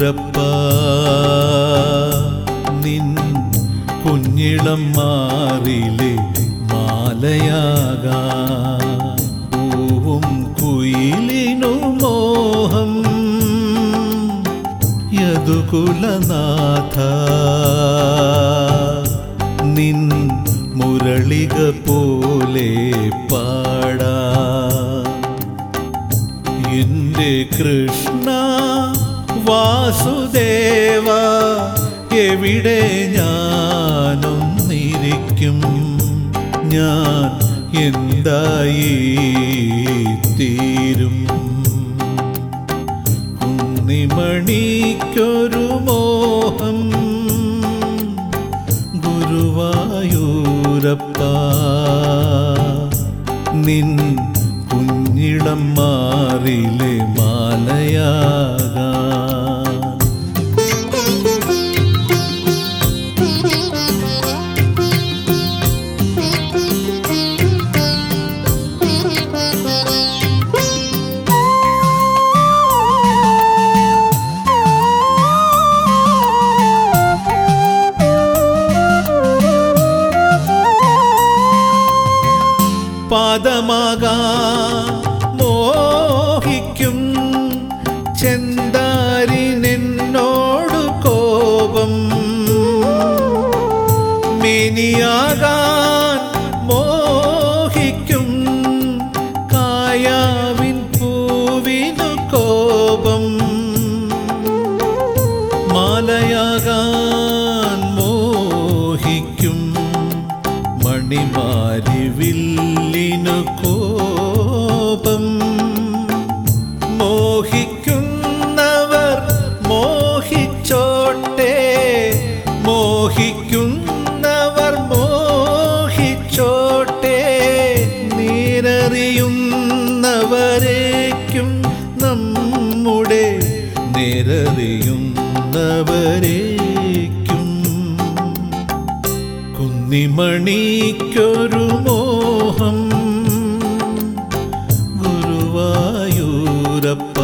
ഗുരുവായൂരപ്പ നിൻ കുഞ്ഞിളം മാറിലെ മാലയാകാ പൂവും കുയിലിനു മോഹം യദുകുലനാഥ നിൻ മുരളിക പോലെ പാടാ എന്റെ കൃഷ്ണ വാസുദേവ എവിടെ ഞാനൊന്നിരിക്കും ഞാൻ എന്തായി തീരും കുന്നിമണിക്കൊരു മോഹം ഗുരുവായൂരപ്പ നിൻ കുഞ്ഞിടം മാറിലെ മാലയാകാ പാദമാകാൻ മോഹിക്കും ചെന്താരിനെന്നോട് കോപം മിനിയാകാൻ മോഹിക്കും കായാവിൻ പൂവിനു കോപം മാലയാകാൻ മോഹിക്കും മണിമാരിവില്ലിനു കോപം മോഹിക്കുന്നവർ മോഹിച്ചോട്ടെ മോഹിക്കുന്നവർ മോഹിച്ചോട്ടെ നേരറിയുന്നവരേക്കും നമ്മുടെ നേരറിയുന്നവരേക്കും കുന്നിമണിക്കൊരു മോഹം ഗുരുവായൂരപ്പ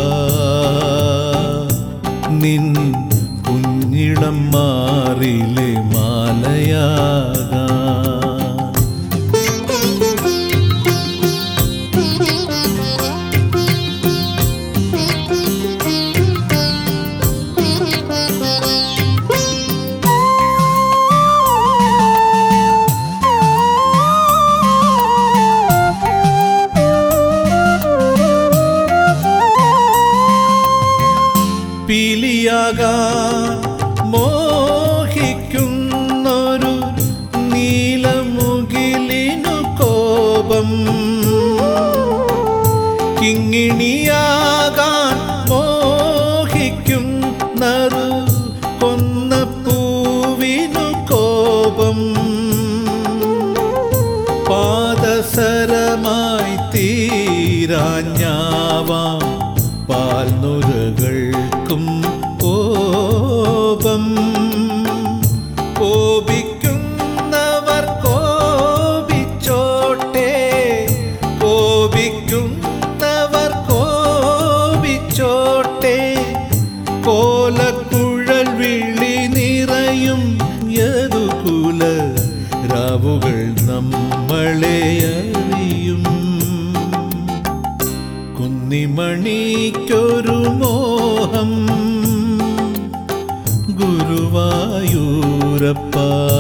നിൻ കുഞ്ഞിടം മാറിലെ മാലയാകാ പീലിയാകാൻ മോഹിക്കുന്നൊരു നീലമുകിലിനു കോപം കിങ്ങിണിയാകാൻ മോഹിക്കും നറു കൊന്ന പൂവിനു കോപം പാദസരമായി തീരാഞ്ഞാവാം പാൽനുരകൾക്കും കോപം കോപിക്കുന്നവർ കോപിച്ചോട്ടെ കോപിക്കുന്നവർ കോപിച്ചോട്ടെ കോലക്കുഴൽ വിളി നിറയും യദുകുല രാവുകൾ നമ്മളെ അറിയും കുന്നിമണിക്കൊരു മോഹം ഗുരുവായൂരപ്പ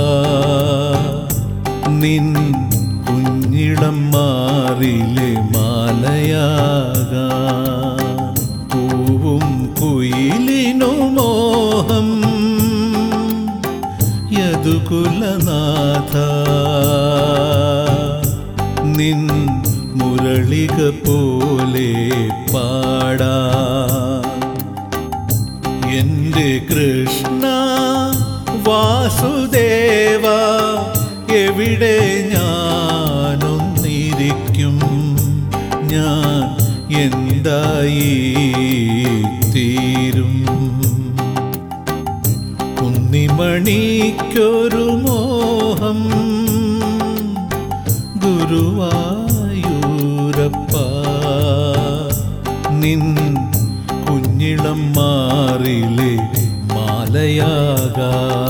നിൻ കുഞ്ഞിടം മാറിലെ മാലയാകാ പൂവും കുയിലിനു മോഹം യദുകുലനാഥ നിൻ മുരളിക പോലെ പാടാ എന്റെ കൃഷ്ണ വാസുദേവ എവിടെ ഞാനൊന്നിരിക്കും ഞാൻ എന്തായി തീരും കുന്നിമണിക്കൊരു മോഹം ഗുരുവായൂരപ്പ നിൻ കുഞ്ഞിളം മാറിലെ മഴയാകാം